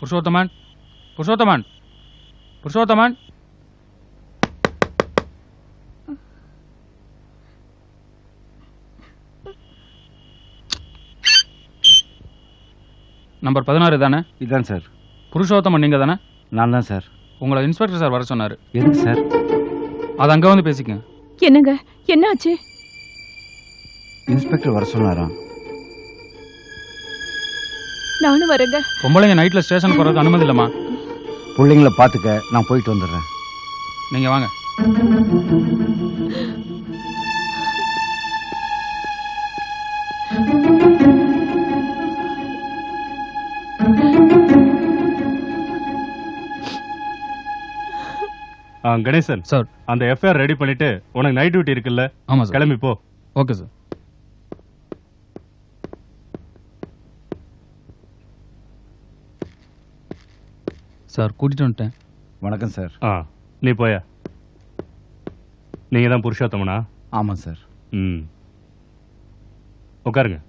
Purushothaman Purushothaman Purushothaman number பதினாறு தானே இதான் சார் புருஷோத்தமன் நீங்க தானே நான் தான் சார் உங்களை இன்ஸ்பெக்டர் சார் வர சொன்னாரு எதுக்கு சார் அது அங்க வந்து பேசிக்கங்க என்னங்க என்னாச்சு இன்ஸ்பெக்டர் வர சொன்னாராம் நானும் வரேங்க பொம்பளைங்க நைட்ல ஸ்டேஷன் போறதுக்கு அனுமதி இல்லம்மா பிள்ளைங்கள பார்த்துக்க நான் போயிட்டு வந்துடுறேன் நீங்க வாங்க ஆ, கணேசன் சார் அந்த எஃப்ஐஆர் ரெடி பண்ணிட்டு உனக்கு நைட் டியூட்டி இருக்குல்ல ஆமா சார் கிளம்பி போ ஓகே சார் சார் கூட்டிட்டு வந்துட்டேன் வணக்கம் சார் ஆ நீ போயா நீங்க தான் புருஷோத்தமனா ஆமாம் சார் ம் உட்காருங்க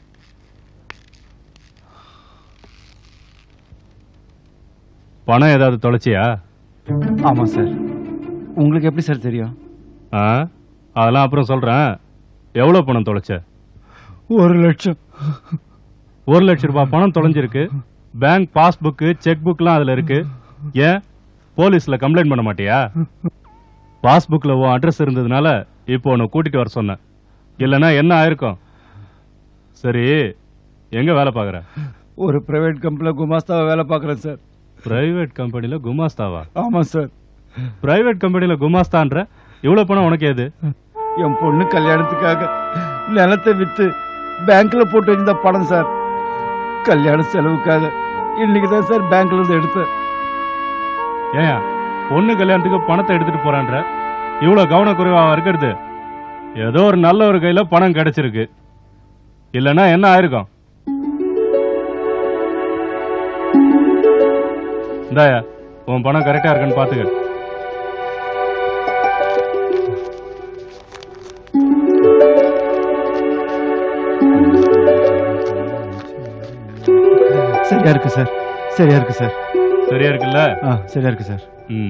பணம் ஏதாவது தொலைச்சியா ஆமாம் சார் உங்களுக்கு எப்படி சார் தெரியும் ஆ அதெல்லாம் அப்புறம் சொல்றேன் எவ்வளோ பணம் தொலைச்ச ஒரு லட்சம் ஒரு லட்ச ரூபாய் பணம் தொலைஞ்சிருக்கு பேங்க் பாஸ்புக்கு செக் புக்லாம் அதுல இருக்கு ஏன் போலீஸ்ல கம்ப்ளைண்ட் பண்ண மாட்டியா பாஸ்புக்ல உன் அட்ரஸ் இருந்ததுனால இப்போ உன்னை கூட்டிட்டு வர சொன்னேன் இல்லைன்னா என்ன ஆயிருக்கும் சரி எங்க வேலை பார்க்குற ஒரு பிரைவேட் கம்பெனியில் குமாஸ்தாவை வேலை பார்க்குறேன் சார் பிரைவேட் கம்பெனில குமாஸ்தாவா ஆமாம் சார் பிரைவேட் கம்பெனில குமாஸ்தான்ற இவ்வளவு பணம் உனக்கு ஏது என் பொண்ணு கல்யாணத்துக்காக நிலத்தை விற்று பேங்க்ல போட்டு வச்சிருந்த பணம் சார் கல்யாண செலவுக்காக இன்னைக்கு தான் சார் பேங்க்ல இருந்து எடுத்தேன் ஏன் பொண்ணு கல்யாணத்துக்கு பணத்தை எடுத்துட்டு போறான்ற இவ்வளவு கவனக்குறைவா இருக்கிறது ஏதோ ஒரு நல்ல ஒரு கையில பணம் கிடைச்சிருக்கு இல்லைன்னா என்ன ஆயிருக்கும் இந்தாயா உன் பணம் கரெக்டா இருக்குன்னு பாத்துக்க சரியா இருக்கு சார் சரியா இருக்கு சார் சரியா இருக்குல்ல ஆ சரியா இருக்கு சார் ம்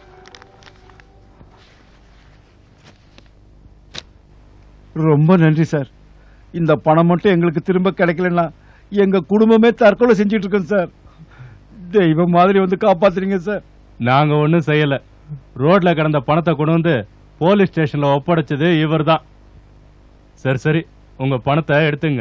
ரொம்ப நன்றி சார் இந்த பணம் மட்டும் எங்களுக்கு திரும்ப கிடைக்கலன்னா எங்க குடும்பமே தற்கொலை செஞ்சுட்டு இருக்கோம் சார் தெய்வம் மாதிரி வந்து காப்பாத்துறீங்க சார் நாங்க ஒண்ணும் செய்யல ரோட்ல கிடந்த பணத்தை கொண்டு வந்து போலீஸ் ஸ்டேஷன்ல ஒப்படைச்சது இவர்தான் சரி சரி உங்க பணத்தை எடுத்துங்க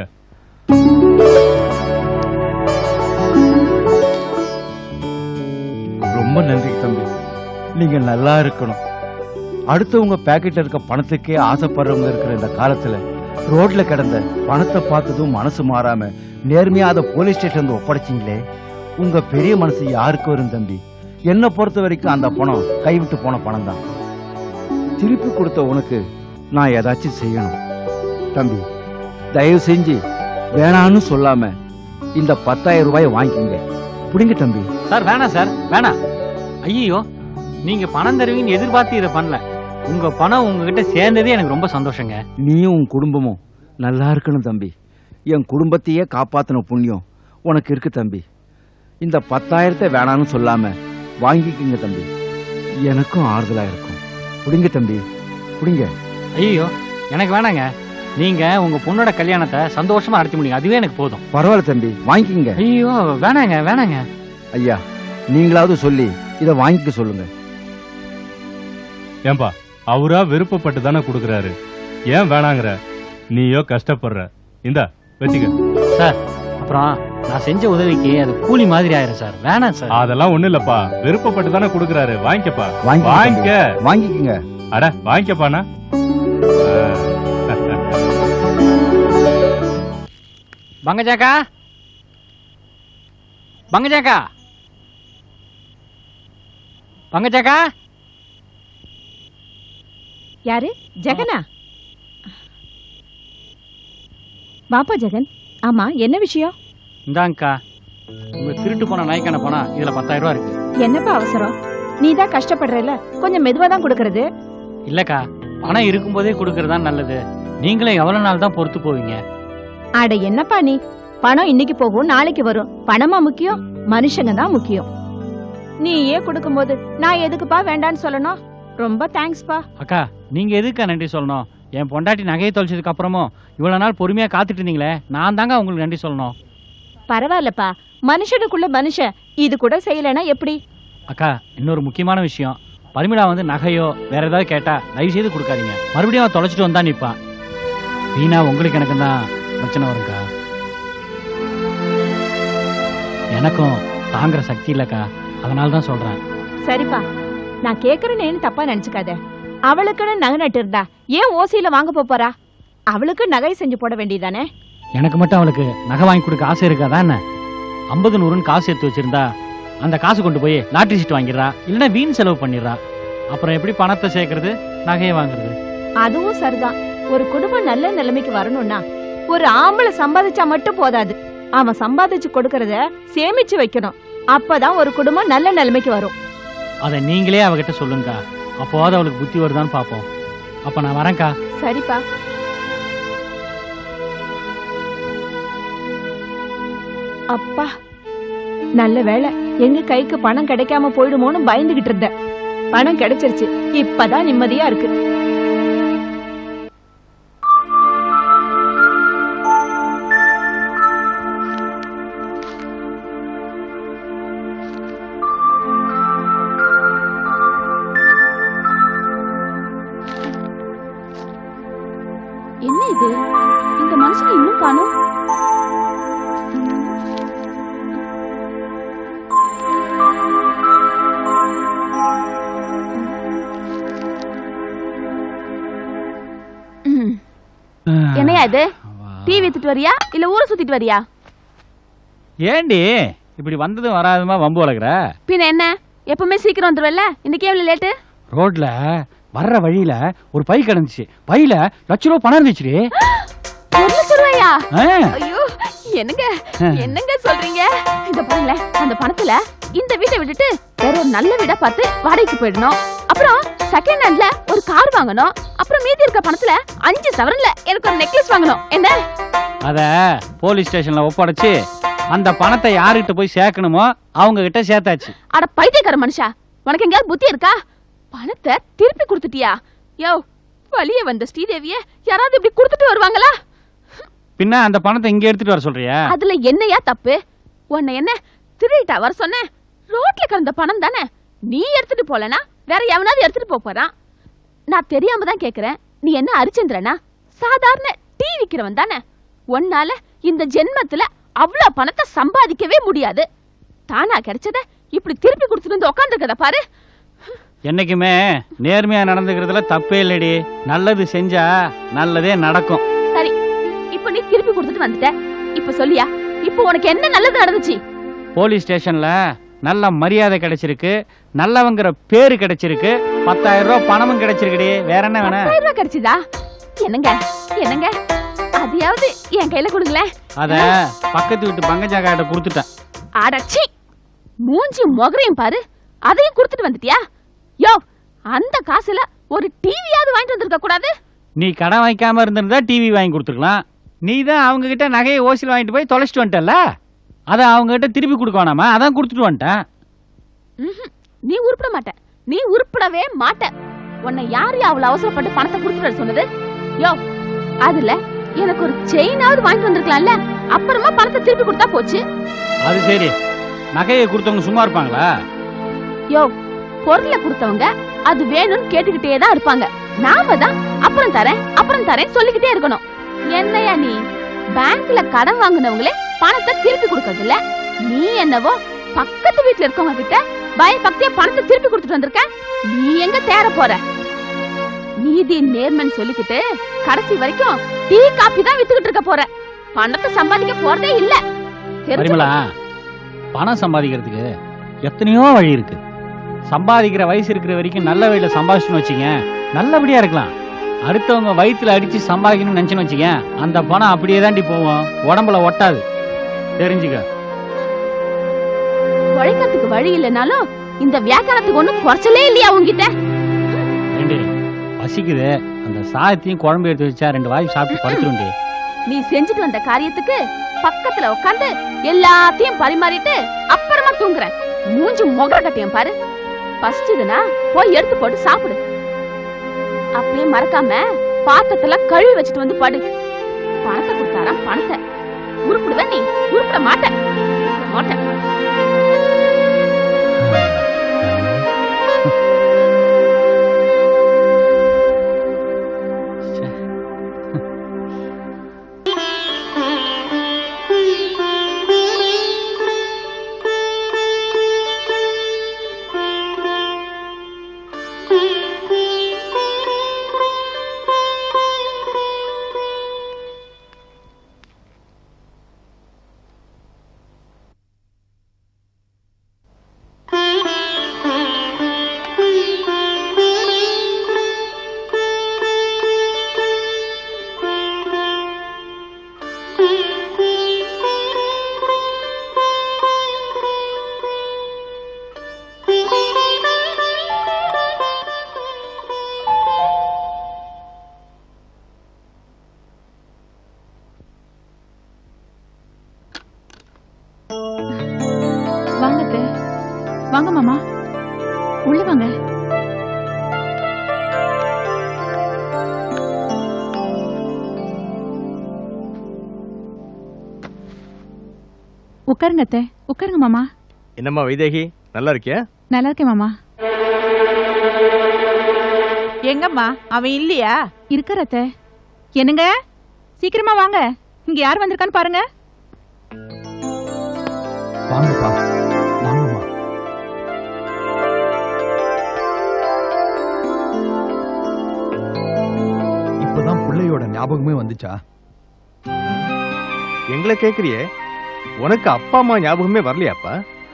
ரொம்ப நன்றி தம்பி நீங்க நல்லா இருக்கணும் அடுத்தவங்க பாக்கெட்ல இருக்க பணத்துக்கே ஆசைப்படுறவங்க இருக்கிற இந்த காலத்துல ரோட்ல கிடந்த பணத்தை பார்த்ததும் மனசு மாறாம நேர்மையா அதை போலீஸ் ஸ்டேஷன் ஒப்படைச்சிங்களே உங்க பெரிய மனசு யாருக்கு வரும் தம்பி என்னை பொறுத்த வரைக்கும் அந்த பணம் கைவிட்டு போன பணம் தான் திருப்பி கொடுத்த உனக்கு நான் ஏதாச்சும் செய்யணும் தம்பி தயவு செஞ்சு வேணான்னு சொல்லாம இந்த பத்தாயிரம் ரூபாயை வாங்கிக்கங்க புடிங்க தம்பி சார் வேணாம் சார் வேணாம் ஐயோ நீங்க பணம் தருவீங்கன்னு எதிர்பார்த்து இதை பண்ணல உங்க பணம் உங்ககிட்ட சேர்ந்ததே எனக்கு ரொம்ப சந்தோஷங்க நீயும் உன் குடும்பமும் நல்லா இருக்கணும் தம்பி என் குடும்பத்தையே காப்பாத்தின புண்ணியம் உனக்கு இருக்கு தம்பி இந்த பத்தாயிரத்தை வேணான்னு சொல்லாம வாங்கிக்கங்க தம்பி எனக்கும் ஆறுதலா இருக்கும் புடிங்க தம்பி புடிங்க ஐயோ எனக்கு வேணாங்க நீங்க உங்க பொண்ணோட கல்யாணத்தை சந்தோஷமா நடத்தி முடியுங்க அதுவே எனக்கு போதும் பரவாயில்ல தம்பி வாங்கிக்கங்க ஐயோ வேணாங்க வேணாங்க ஐயா நீங்களாவது சொல்லி இதை வாங்கிக்க சொல்லுங்க ஏன்பா அவரா விருப்பப்பட்டு தானே கொடுக்கறாரு ஏன் வேணாங்கிற நீயோ கஷ்டப்படுற இந்தா வச்சுக்க சார் அப்புறம் நான் செஞ்ச உதவிக்கு அது கூலி மாதிரி ஆயிரும் சார் வேணாம் சார் அதெல்லாம் ஒண்ணு இல்லப்பா விருப்பப்பட்டு தானே கொடுக்கறாரு வாங்கிக்கப்பா வாங்கிக்க வாங்கிக்க தம்பி. வாங்கிக்கங்க அட வாங்கிக்கப்பாண்ணா பங்கஜாக்கா பங்கஜாக்கா பங்கஜாக்கா யாரு ஜெகனா வாப்பா ஜெகன் ஆமா என்ன விஷயம் இந்தாங்கக்கா உங்க திருட்டு போன நாய்க்கான பணம் இதுல பத்தாயிரம் ரூபா இருக்கு என்னப்பா அவசரம் நீ தான் கஷ்டப்படுறல கொஞ்சம் மெதுவா தான் கொடுக்கறது இல்லக்கா பணம் இருக்கும்போதே கொடுக்கறதா நல்லது நீங்களும் எவ்வளவு நாள் தான் பொறுத்து போவீங்க அட என்னப்பா நீ பணம் இன்னைக்கு போகும் நாளைக்கு வரும் பணமா முக்கியம் மனுஷங்க தான் முக்கியம் நீயே கொடுக்கும்போது நான் எதுக்குப்பா வேண்டான்னு சொல்லணும் ரொம்ப தேங்க்ஸ்ப்பா அக்கா நீங்க எதுக்கா நன்றி சொல்லணும் என் பொண்டாட்டி நகையை தொலைச்சதுக்கு அப்புறமும் இவ்வளவு நாள் பொறுமையா காத்துட்டு இருந்தீங்களே நான் தாங்க உங்களுக்கு நன்றி சொல்லணும் பரவாயில்லப்பா மனுஷனுக்குள்ள மனுஷன் இது கூட செய்யலைன்னா எப்படி அக்கா இன்னொரு முக்கியமான விஷயம் பரிமிளா வந்து நகையோ வேற ஏதாவது கேட்டா தயவு செய்து கொடுக்காதீங்க மறுபடியும் அவன் தொலைச்சிட்டு வந்தா நிப்பா வீணா உங்களுக்கு எனக்கு தான் பிரச்சனை வரும்க்கா எனக்கும் தாங்குற சக்தி இல்லக்கா அதனால தான் சொல்றேன் சரிப்பா நான் கேக்குறேன்னு தப்பா நினைச்சுக்காத அவளுக்குன்னு நகை நட்டு இருந்தா ஏன் ஓசியில வாங்க போப் போறா அவளுக்கு நகை செஞ்சு போட வேண்டியதானே எனக்கு மட்டும் அவளுக்கு நகை வாங்கி கொடுக்க ஆசை இருக்காதா என்ன ஐம்பது நூறுன்னு காசு எடுத்து வச்சிருந்தா அந்த காசு கொண்டு போய் லாட்டரி சீட் வாங்கிடுறா இல்லைன்னா வீண் செலவு பண்ணிடுறா அப்புறம் எப்படி பணத்தை சேர்க்கறது நகையை வாங்குறது அதுவும் சரிதான் ஒரு குடும்பம் நல்ல நிலைமைக்கு வரணும்னா ஒரு ஆம்பளை சம்பாதிச்சா மட்டும் போதாது அவன் சம்பாதிச்சு கொடுக்கறத சேமிச்சு வைக்கணும் அப்பதான் ஒரு குடும்பம் நல்ல நிலைமைக்கு வரும் அதை நீங்களே அவகிட்ட சொல்லுங்கக்கா அப்போவாது அவளுக்கு புத்தி வருதான்னு பார்ப்போம் அப்ப நான் வரேன்க்கா சரிப்பா அப்பா நல்ல வேளை எங்க கைக்கு பணம் கிடைக்காம போயிடுமோன்னு பயந்துகிட்டு இருந்தேன் பணம் கிடைச்சிருச்சு இப்பதான் நிம்மதியா இருக்கு என்ன இது இந்த மனுஷனை இன்னும் காணும் என்னையா இது டீ வித்துட்டு வரியா இல்ல ஊரை சுத்திட்டு வரியா ஏண்டி இப்படி வந்ததும் வராதமா வம்பு வளர்க்குற பின்ன என்ன எப்பவுமே சீக்கிரம் வந்துருவல்ல இன்னைக்கு எவ்வளவு லேட்டு ரோட்ல வர்ற வழியில ஒரு பை கிடந்துச்சு பையில லட்ச ரூபா பணம் இருந்துச்சுடி ஒரு லட்சம் ரூபாயா ஆ, ஐயோ என்னங்க என்னங்க சொல்றீங்க இந்த பாருங்களேன் அந்த பணத்துல இந்த வீட்டை விட்டுட்டு வேற ஒரு நல்ல வீடா பார்த்து வாடகைக்கு போயிடணும் அப்புறம் செகண்ட் ஹேண்ட்ல ஒரு கார் வாங்கணும் அப்புறம் மீதி இருக்க பணத்துல அஞ்சு சவரன்ல எனக்கு ஒரு நெக்லஸ் வாங்கணும் என்ன அத போலீஸ் ஸ்டேஷன்ல ஒப்படைச்சு அந்த பணத்தை யாருகிட்ட போய் சேர்க்கணுமோ அவங்க கிட்ட சேர்த்தாச்சு அட பைத்தியக்கார மனுஷா உனக்கு எங்கேயாவது புத்தி இருக்கா பணத்தை திருப்பி கொடுத்துட்டியா யோ வழிய வந்த ஸ்ரீதேவிய யாராவது இப்படி கொடுத்துட்டு வருவாங்களா பின்ன அந்த பணத்தை இங்க எடுத்துட்டு வர சொல்றியா அதுல என்னையா தப்பு உன்னை என்ன திருடிட்டா வர சொன்னேன் ரோட்ல கிடந்த பணம் தானே நீ எடுத்துட்டு போலனா வேற எவனாவது எடுத்துட்டு போப் போறான் நான் தெரியாம தான் கேக்குறேன் நீ என்ன அரிச்சந்திரனா சாதாரண டீ விக்கிறவன் தானே உன்னால இந்த ஜென்மத்துல அவ்வளவு பணத்தை சம்பாதிக்கவே முடியாது தானா கிடைச்சத இப்படி திருப்பி கொடுத்துட்டு வந்து உட்காந்துருக்கத பாரு என்னைக்குமே நேர்மையா நடந்துக்கிறதுல தப்பே இல்லடி நல்லது செஞ்சா நல்லதே நடக்கும் சரி இப்ப நீ திருப்பி கொடுத்துட்டு வந்துட்ட இப்ப சொல்லியா இப்ப உனக்கு என்ன நல்லது நடந்துச்சு போலீஸ் ஸ்டேஷன்ல நல்ல மரியாதை கிடைச்சிருக்கு நல்லவங்கிற பேரு கிடைச்சிருக்கு பத்தாயிரம் ரூபாய் பணமும் கிடைச்சிருக்குடி வேற என்ன வேணும் பத்தாயிரம் ரூபாய் கிடைச்சதா என்னங்க என்னங்க அதையாவது என் கையில கொடுங்களேன் அத பக்கத்து வீட்டு பங்கஜாக்காட்ட கொடுத்துட்டேன் அடச்சி மூஞ்சி முகரையும் பாரு அதையும் கொடுத்துட்டு வந்துட்டியா யோ அந்த காசுல ஒரு டிவியாவது வாங்கிட்டு வந்திருக்க கூடாது நீ கடன் வைக்காம இருந்திருந்தா டிவி வாங்கி கொடுத்துருக்கலாம் நீ தான் அவங்க கிட்ட நகையை ஓசில் வாங்கிட்டு போய் தொலைச்சிட்டு வந்துட்டல அதை அவங்க கிட்ட திருப்பி கொடுக்க வேணாமா அதான் கொடுத்துட்டு வந்துட்டேன் ம்ஹும். நீ உருப்பட மாட்ட நீ உருப்படவே மாட்ட உன்னை யார் அவ்வளவு அவசரப்பட்டு பணத்தை கொடுத்துட்டு வர சொன்னது யோ அதுல எனக்கு ஒரு செயினாவது வாங்கிட்டு வந்திருக்கலாம்ல அப்புறமா பணத்தை திருப்பி கொடுத்தா போச்சு அது சரி நகையை கொடுத்தவங்க சும்மா இருப்பாங்களா யோ பொருளை கொடுத்தவங்க அது வேணும்னு கேட்டுக்கிட்டே தான் இருப்பாங்க நாம தான் அப்புறம் தரேன் அப்புறம் தரேன் சொல்லிக்கிட்டே இருக்கணும் என்னையா நீ பேங்க்ல கடன் வாங்குனவங்களே பணத்தை திருப்பி கொடுக்கறது இல்ல நீ என்னவோ பக்கத்து வீட்ல இருக்கவங்க கிட்ட பயபக்தியா பணத்தை திருப்பி கொடுத்துட்டு வந்திருக்க நீ எங்க தேர போற நீதி நேர்மன் சொல்லிக்கிட்டு கடைசி வரைக்கும் டீ காப்பி தான் வித்துக்கிட்டு இருக்க போற பணத்தை சம்பாதிக்க போறதே இல்ல தெரிஞ்சுக்கோ. பரிமளா பணம் சம்பாதிக்கிறதுக்கு எத்தனையோ வழி இருக்கு சம்பாதிக்கிற வயசு இருக்கிற வரைக்கும் நல்ல வழியில சம்பாதிச்சுன்னு வச்சுங்க நல்லபடியா இருக்கலாம் அடுத்தவங்க வயித்துல அடிச்சு சம்பாதிக்கணும்னு நினைச்சுன்னு வச்சுங்க அந்த பணம் அப்படியே தாண்டி போகும் உடம்புல ஒட்டாது தெரிஞ்சுக்க உழைக்கிறதுக்கு வழி இல்லைனாலும் இந்த வியாக்கரணத்துக்கு ஒண்ணும் குறைச்சலே இல்லையா உன்கிட்ட ஏண்டி பசிக்குது அந்த சாதத்தையும் குழம்பு எடுத்து வச்சா ரெண்டு வாய் சாப்பிட்டு படுத்துருண்டி நீ செஞ்சுட்டு வந்த காரியத்துக்கு பக்கத்துல உட்காந்து எல்லாத்தையும் பரிமாறிட்டு அப்புறமா தூங்குறேன் மூஞ்சி முகர கட்டியம் பாரு பசிச்சதுன்னா போய் எடுத்து போட்டு சாப்பிடு அப்படியே மறக்காம பாத்திரத்துல கழுவி வச்சுட்டு வந்து படு பணத்தை கொடுத்தாராம் பணத்தை உருப்பிடுவ நீ உருப்பிட மாட்டேன் மாட்டேன் வாங்க அத்தை. வாங்க மாமா உள்ள வாங்க உட்காருங்க அத்தை உட்காருங்க மாமா என்னம்மா வைதேகி நல்லா இருக்கியா நல்லா இருக்கேன் மாமா எங்கம்மா அவன் இல்லையா இருக்கார் அத்தை என்னங்க சீக்கிரமா வாங்க இங்க யார் வந்திருக்கான்னு பாருங்க வாங்கப்பா வாங்கம்மா இப்பதான் பிள்ளையோட ஞாபகமே வந்துச்சா எங்களை கேக்குறியே உனக்கு அப்பா அம்மா ஞாபகமே வரலையாப்பா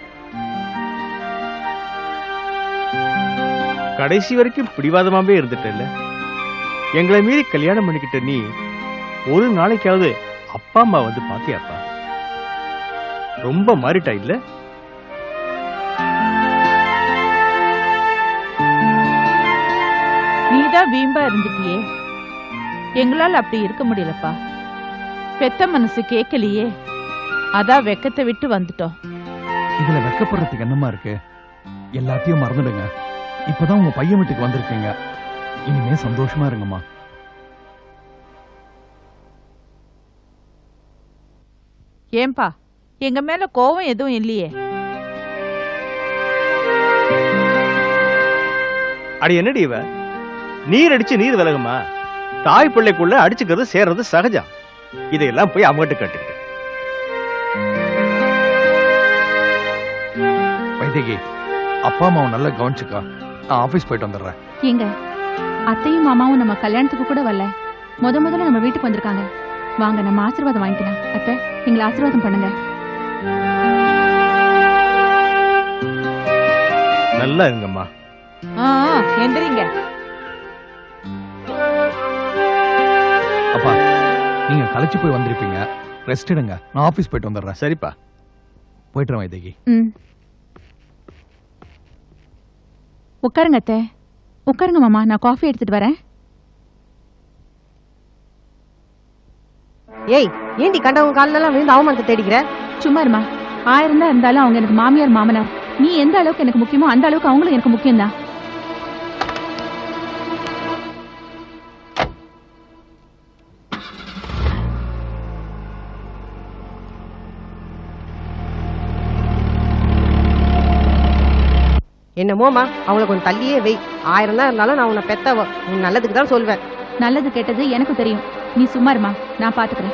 கடைசி வரைக்கும் பிடிவாதமாவே இருந்துட்டல்ல எங்களை மீறி கல்யாணம் பண்ணிக்கிட்ட நீ ஒரு நாளைக்காவது அப்பா அம்மா வந்து பாத்தியாப்பா ரொம்ப மாறிட்டா இல்ல நீதான் வீம்பா இருந்துட்டியே எங்களால அப்படி இருக்க முடியலப்பா பெத்த மனசு கேட்கலையே அதான் வெக்கத்தை விட்டு வந்துட்டோம் இதுல வெக்கப்படுறதுக்கு என்னமா இருக்கு எல்லாத்தையும் மறந்துடுங்க இப்பதான் உங்க பையன் வீட்டுக்கு வந்திருக்கீங்க இனிமே சந்தோஷமா இருங்கம்மா ஏன்பா எங்க மேல கோவம் எதுவும் இல்லையே அடி என்னடி இவ நீர் அடிச்சு நீர் விலகுமா தாய் பிள்ளைக்குள்ள அடிச்சுக்கிறது சேர்றது சகஜம் இதையெல்லாம் போய் அவங்ககிட்ட கட்டுக்கிட்டு வைதேகி அப்பா அம்மாவை நல்லா கவனிச்சுக்கா நான் ஆபீஸ் போயிட்டு வந்துடுறேன் ஏங்க அத்தையும் மாமாவும் நம்ம கல்யாணத்துக்கு கூட வரல முத முதல்ல நம்ம வீட்டுக்கு வந்திருக்காங்க வாங்க நம்ம ஆசீர்வாதம் வாங்கிக்கலாம் அத்தை எங்களை ஆசீர்வாதம் பண்ணுங்க நல்லா இருங்கம்மா ஆ ஆ, எந்திரிங்க அப்பா நீங்க களைச்சு போய் வந்திருப்பீங்க ரெஸ்ட் எடுங்க நான் ஆபீஸ் போயிட்டு வந்துடுறேன் சரிப்பா போயிட்டு வரேன் வைதேகி ம் உட்காருங்க அத்தை உட்காருங்க மாமா நான் காஃபி எடுத்துட்டு வரேன் ஏய் ஏண்டி கண்டவங்க காலெல்லாம் விழுந்து அவமானத்தை தேடிக்கிற சும்மா இருமா ஆயிரம் தான் இருந்தாலும் அவங்க எனக்கு மாமியார் மாமனார் நீ எந்த அளவுக்கு எனக்கு முக்கியமோ அந்த அளவுக்கு அவங்களும் எனக்கு முக்கியம்தான் என்னமோமா அவங்கள கொஞ்சம் தள்ளியே வை ஆயிரம் தான் இருந்தாலும் நான் உன்னை பெத்தவ உன் நல்லதுக்கு தான் சொல்வேன் நல்லது கெட்டது எனக்கு தெரியும் நீ சும்மா இருமா நான் பாத்துக்கிறேன்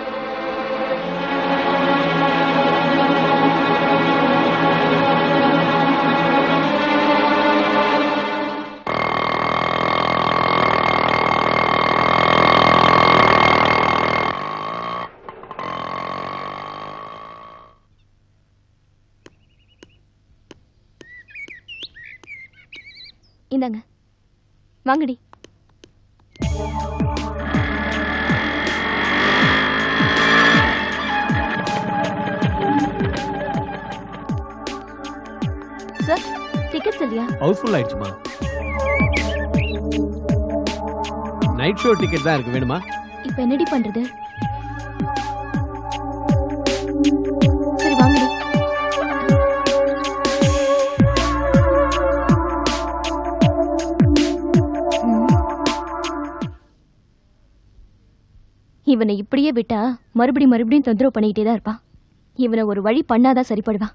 இந்தாங்க வாங்கடி சார் டிக்கெட்ஸ் இல்லையா ஹவுஸ்ஃபுல் ஆயிடுச்சுமா நைட் ஷோ டிக்கெட் தான் இருக்கு வேணுமா இப்போ என்னடி பண்றது சரி வாங்கடி ம். இவனை இப்படியே விட்டா மறுபடி மறுபடியும் தொந்தரவு பண்ணிக்கிட்டே தான் இருப்பான் இவனை ஒரு வழி பண்ணாதான் சரிப்படுவான்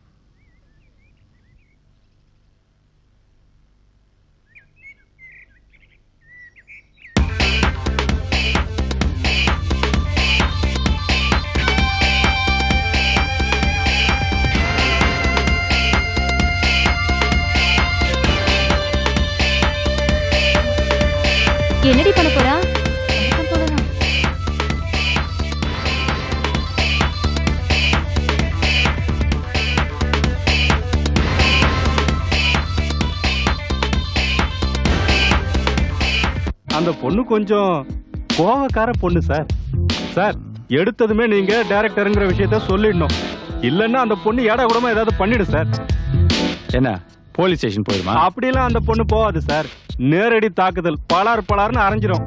என்னடி பண்ண போறா வழக்கம் போலதான். அந்த பொண்ணு கொஞ்சம் கோவக்கார பொண்ணு சார் சார் எடுத்ததுமே நீங்க டைரக்டருங்கிற விஷயத்த சொல்லிடணும் இல்லன்னா அந்த பொண்ணு ஏடா கூடமா ஏதாவது பண்ணிடும் சார் என்ன போலீஸ் ஸ்டேஷன் போயிருமா அப்படிலாம் அந்த பொண்ணு போகாது சார் நேரடி தாக்குதல் பலார் பலார்னு அரைஞ்சிரும்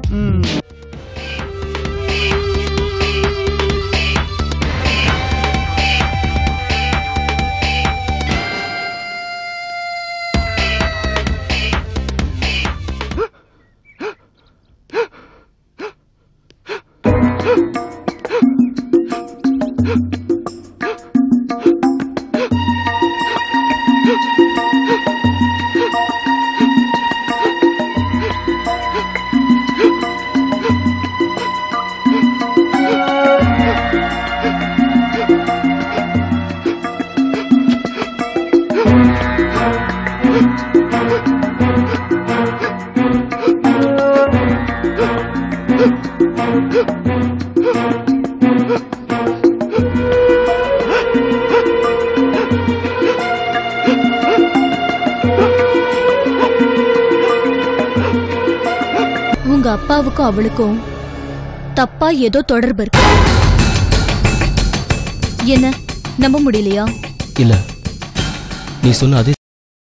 உங்க அப்பாவுக்கும் அவளுக்கும் தப்பா ஏதோ தொடர்பு இருக்கு என்ன நம்ப முடியலையா இல்ல நீ சொன்ன அதே